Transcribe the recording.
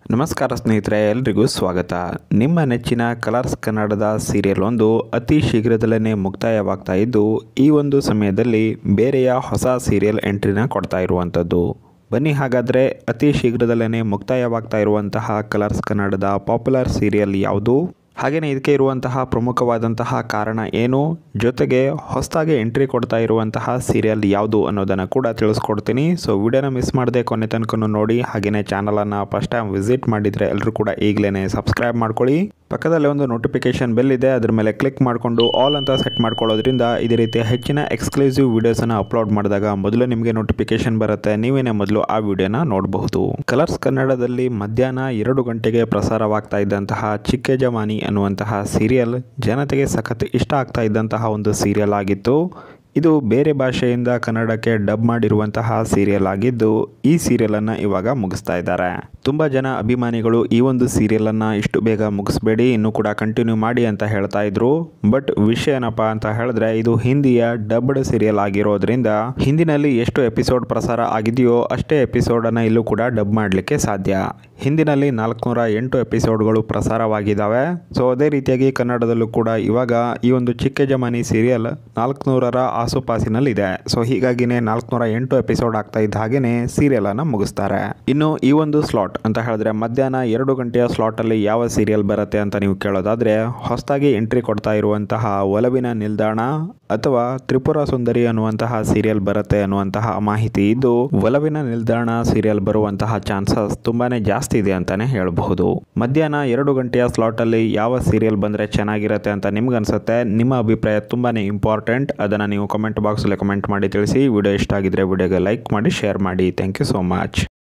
ನಮಸ್ಕಾರ ಸ್ನೇಹಿತರೆ ಎಲ್ರಿಗೂ ಸ್ವಾಗತ ನಿಮ್ಮ ನೆಚ್ಚಿನ ಕಲರ್ಸ್ ಕನ್ನಡದ ಸೀರಿಯಲ್ ಒಂದು ಅತಿ ಶೀಘ್ರದಲ್ಲೇ ಮುಕ್ತಾಯವಾಗ್ತಾ ಇದ್ದು ಈ ಒಂದು ಸಮಯದಲ್ಲಿ ಬೇರೆಯ ಹೊಸ ಸೀರಿಯಲ್ ಎಂಟ್ರಿನ ಕೊಡ್ತಾ ಇರುವಂಥದ್ದು ಬನ್ನಿ ಹಾಗಾದರೆ ಅತಿ ಶೀಘ್ರದಲ್ಲೇ ಮುಕ್ತಾಯವಾಗ್ತಾ ಇರುವಂತಹ ಕಲರ್ಸ್ ಕನ್ನಡದ ಪಾಪ್ಯುಲರ್ ಸೀರಿಯಲ್ ಯಾವುದು ಹಾಗೆಯೇ ಇದಕ್ಕೆ ಇರುವಂತಹ ಪ್ರಮುಖವಾದಂತಹ ಕಾರಣ ಏನು ಜೊತೆಗೆ ಹೊಸದಾಗಿ ಎಂಟ್ರಿ ಕೊಡ್ತಾ ಇರುವಂತಹ ಸೀರಿಯಲ್ ಯಾವುದು ಅನ್ನೋದನ್ನು ಕೂಡ ತಿಳಿಸ್ಕೊಡ್ತೀನಿ ಸೊ ವಿಡಿಯೋನ ಮಿಸ್ ಮಾಡದೆ ಕೊನೆ ತನಕ ನೋಡಿ ಹಾಗೆಯೇ ಚಾನಲನ್ನು ಫಸ್ಟ್ ಟೈಮ್ ವಿಸಿಟ್ ಮಾಡಿದರೆ ಎಲ್ಲರೂ ಕೂಡ ಈಗಲೇ ಸಬ್ಸ್ಕ್ರೈಬ್ ಮಾಡ್ಕೊಳ್ಳಿ ಪಕ್ಕದಲ್ಲಿ ಒಂದು ನೋಟಿಫಿಕೇಶನ್ ಬೆಲ್ ಇದೆ ಅದ್ರ ಮೇಲೆ ಕ್ಲಿಕ್ ಮಾಡಿಕೊಂಡು ಆಲ್ ಅಂತ ಸೆಟ್ ಮಾಡ್ಕೊಳ್ಳೋದ್ರಿಂದ ಇದೇ ರೀತಿ ಹೆಚ್ಚಿನ ಎಕ್ಸ್ಕ್ಲೂಸಿವ್ ವಿಡಿಯೋಸನ್ನು ಅಪ್ಲೋಡ್ ಮಾಡಿದಾಗ ಮೊದಲು ನಿಮಗೆ ನೋಟಿಫಿಕೇಶನ್ ಬರುತ್ತೆ ನೀವೇನೇ ಮೊದಲು ಆ ವಿಡಿಯೋನ ನೋಡಬಹುದು ಕಲರ್ಸ್ ಕನ್ನಡದಲ್ಲಿ ಮಧ್ಯಾಹ್ನ ಎರಡು ಗಂಟೆಗೆ ಪ್ರಸಾರವಾಗ್ತಾ ಇದ್ದಂತಹ ಚಿಕ್ಕ ಜಮಾನಿ ಅನ್ನುವಂತಹ ಸೀರಿಯಲ್ ಜನತೆಗೆ ಸಖತ್ ಇಷ್ಟ ಆಗ್ತಾ ಇದ್ದಂತಹ ಒಂದು ಸೀರಿಯಲ್ ಆಗಿತ್ತು ಇದು ಬೇರೆ ಭಾಷೆಯಿಂದ ಕನ್ನಡಕ್ಕೆ ಡಬ್ ಮಾಡಿರುವಂತಹ ಸೀರಿಯಲ್ ಆಗಿದ್ದು ಈ ಸೀರಿಯಲನ್ನು ಇವಾಗ ಮುಗಿಸ್ತಾ ಇದ್ದಾರೆ ತುಂಬ ಜನ ಅಭಿಮಾನಿಗಳು ಈ ಒಂದು ಸೀರಿಯಲನ್ನು ಇಷ್ಟು ಬೇಗ ಮುಗಿಸ್ಬೇಡಿ ಇನ್ನೂ ಕೂಡ ಕಂಟಿನ್ಯೂ ಮಾಡಿ ಅಂತ ಹೇಳ್ತಾ ಇದ್ರು ಬಟ್ ವಿಷಯ ಏನಪ್ಪ ಅಂತ ಹೇಳಿದ್ರೆ ಇದು ಹಿಂದಿಯ ಡಬ್ಡ್ ಸೀರಿಯಲ್ ಆಗಿರೋದ್ರಿಂದ ಹಿಂದಿನಲ್ಲಿ ಎಷ್ಟು ಎಪಿಸೋಡ್ ಪ್ರಸಾರ ಆಗಿದೆಯೋ ಅಷ್ಟೇ ಎಪಿಸೋಡನ್ನು ಇಲ್ಲೂ ಕೂಡ ಡಬ್ ಮಾಡಲಿಕ್ಕೆ ಸಾಧ್ಯ ಹಿಂದಿನಲ್ಲಿ ನಾಲ್ಕುನೂರ ಎಂಟು ಎಪಿಸೋಡ್ಗಳು ಪ್ರಸಾರವಾಗಿದ್ದಾವೆ ಸೊ ಅದೇ ರೀತಿಯಾಗಿ ಕನ್ನಡದಲ್ಲೂ ಕೂಡ ಇವಾಗ ಈ ಒಂದು ಚಿಕ್ಕ ಜಮಾನಿ ಸೀರಿಯಲ್ ನಾಲ್ಕುನೂರರ ಆಸುಪಾಸಿನಲ್ಲಿದೆ ಸೊ ಹೀಗಾಗಿನೇ ನಾಲ್ಕುನೂರ ಎಂಟು ಎಪಿಸೋಡ್ ಆಗ್ತಾ ಇದ್ದ ಹಾಗೇನೆ ಸೀರಿಯಲನ್ನು ಮುಗಿಸ್ತಾರೆ ಇನ್ನು ಈ ಒಂದು ಸ್ಲಾಟ್ ಅಂತ ಹೇಳಿದ್ರೆ ಮಧ್ಯಾಹ್ನ ಎರಡು ಗಂಟೆಯ ಸ್ಲಾಟಲ್ಲಿ ಯಾವ ಸೀರಿಯಲ್ ಬರುತ್ತೆ ಅಂತ ನೀವು ಕೇಳೋದಾದ್ರೆ ಹೊಸದಾಗಿ ಎಂಟ್ರಿ ಕೊಡ್ತಾ ಇರುವಂತಹ ಒಲವಿನ ನಿಲ್ದಾಣ ಅಥವಾ ತ್ರಿಪುರ ಸುಂದರಿ ಅನ್ನುವಂತಹ ಸೀರಿಯಲ್ ಬರುತ್ತೆ ಅನ್ನುವಂತಹ ಮಾಹಿತಿ ಇದ್ದು ಒಲವಿನ ನಿಲ್ದಾಣ ಸೀರಿಯಲ್ ಬರುವಂತಹ ಚಾನ್ಸಸ್ ತುಂಬಾನೇ ಜಾಸ್ತಿ ಇದೆ ಅಂತಾನೆ ಹೇಳಬಹುದು ಮಧ್ಯಾಹ್ನ ಎರಡು ಗಂಟೆಯ ಸ್ಲಾಟ್ ಅಲ್ಲಿ ಯಾವ ಸೀರಿಯಲ್ ಬಂದ್ರೆ ಚೆನ್ನಾಗಿರುತ್ತೆ ಅಂತ ನಿಮ್ಗನ್ಸುತ್ತೆ ನಿಮ್ಮ ಅಭಿಪ್ರಾಯ ತುಂಬಾನೇ ಇಂಪಾರ್ಟೆಂಟ್ ಅದನ್ನ ನೀವು ಕಮೆಂಟ್ ಬಾಕ್ಸ್ ಅಲ್ಲಿ ಕಮೆಂಟ್ ಮಾಡಿ ತಿಳಿಸಿ ವಿಡಿಯೋ ಇಷ್ಟ ಆಗಿದ್ರೆ ವಿಡಿಯೋಗೆ ಲೈಕ್ ಮಾಡಿ ಶೇರ್ ಮಾಡಿ ಥ್ಯಾಂಕ್ ಯು ಸೋ ಮಚ್